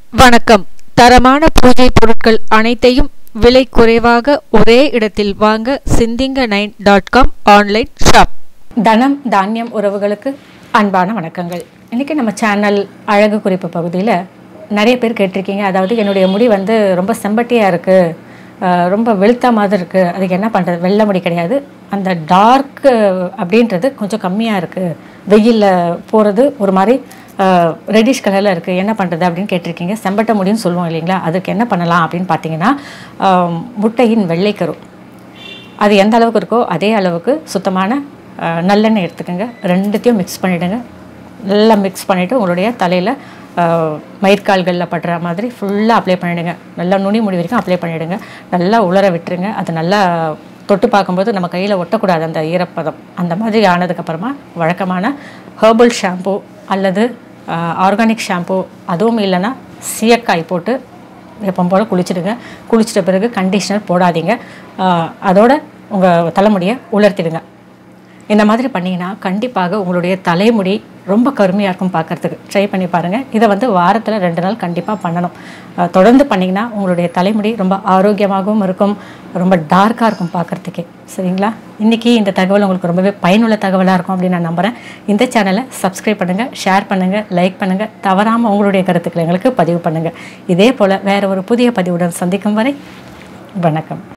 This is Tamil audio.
வணக்கம் தரமான பூஜை பொருட்கள் அனைத்தையும் விலை குறைவாக ஒரே இடத்தில் வாங்க சிந்திங்க nine dot com online shop தனம் தானியம் உறவுகளுக்கு அன்பான வணக்கங்கள் இன்றைக்கி நம்ம சேனல் அழகு குறிப்பு பகுதியில் நிறைய பேர் கேட்டிருக்கீங்க அதாவது என்னுடைய முடி வந்து ரொம்ப செம்பட்டியாக இருக்குது ரொம்ப வெளுத்தா மாதிரி இருக்குது அதுக்கு என்ன பண்ணுறது வெள்ளை முடி கிடையாது அந்த டார்க்கு அப்படின்றது கொஞ்சம் கம்மியாக இருக்குது வெயிலில் போகிறது ஒரு மாதிரி ரெட்டிஷ் கலரில் இருக்குது என்ன பண்ணுறது அப்படின்னு கேட்டிருக்கீங்க செம்பட்டை முடின்னு சொல்லுவோம் இல்லைங்களா அதுக்கு என்ன பண்ணலாம் அப்படின்னு பார்த்தீங்கன்னா ஆஹ், முட்டையின் வெள்ளைக்கரு அது எந்த அளவுக்கு இருக்கோ அதே அளவுக்கு சுத்தமான அஹ், நல்லெண்ணெய் எடுத்துக்கோங்க ரெண்டுத்தையும் மிக்ஸ் பண்ணிவிடுங்க நல்லா மிக்ஸ் பண்ணிவிட்டு உங்களுடைய தலையில் மயிர்கால்களில் படுற மாதிரி ஃபுல்லாக அப்ளை பண்ணிவிடுங்க நல்லா நுனி முடி வரைக்கும் அப்ளை பண்ணிவிடுங்க நல்லா உலர விட்டுருங்க அது நல்லா தொட்டு பார்க்கும்போது நம்ம கையில் ஒட்டக்கூடாது அந்த ஈரப்பதம் அந்த மாதிரி ஆனதுக்கப்புறமா வழக்கமான ஹெர்பல் ஷாம்பு அல்லது ஆர்கானிக் ஷாம்பு அதுவும் இல்லைன்னா சீயக்காய் போட்டு எப்போ போல் குளிச்சிடுங்க குளிச்சிட்ட பிறகு கண்டிஷனர் போடாதீங்க ஆஹ் அதோட உங்கள் தலைமுடியை உலர்த்திடுங்க இந்த மாதிரி பண்ணிங்கன்னா கண்டிப்பாக உங்களுடைய தலைமுடி ரொம்ப கருமையாக இருக்கும் பார்க்கறதுக்கு ட்ரை பண்ணி பாருங்கள் இதை வந்து வாரத்தில் ரெண்டு நாள் கண்டிப்பாக பண்ணணும் ஆஹ் தொடர்ந்து பண்ணிங்கன்னா உங்களுடைய தலைமுடி ரொம்ப ஆரோக்கியமாகவும் இருக்கும் ரொம்ப டார்க்காக இருக்கும் பார்க்கறதுக்கே சரிங்களா இன்றைக்கி இந்த தகவல் உங்களுக்கு ரொம்பவே பயனுள்ள தகவலாக இருக்கும் அப்படின்னு நான் நம்புகிறேன் இந்த சேனலை சப்ஸ்கிரைப் பண்ணுங்கள் ஷேர் பண்ணுங்கள் லைக் பண்ணுங்கள் தவறாமல் உங்களுடைய கருத்துக்களை எங்களுக்கு பதிவு பண்ணுங்கள் இதே போல் வேறு ஒரு புதிய பதிவுடன் சந்திக்கும் வரை வணக்கம்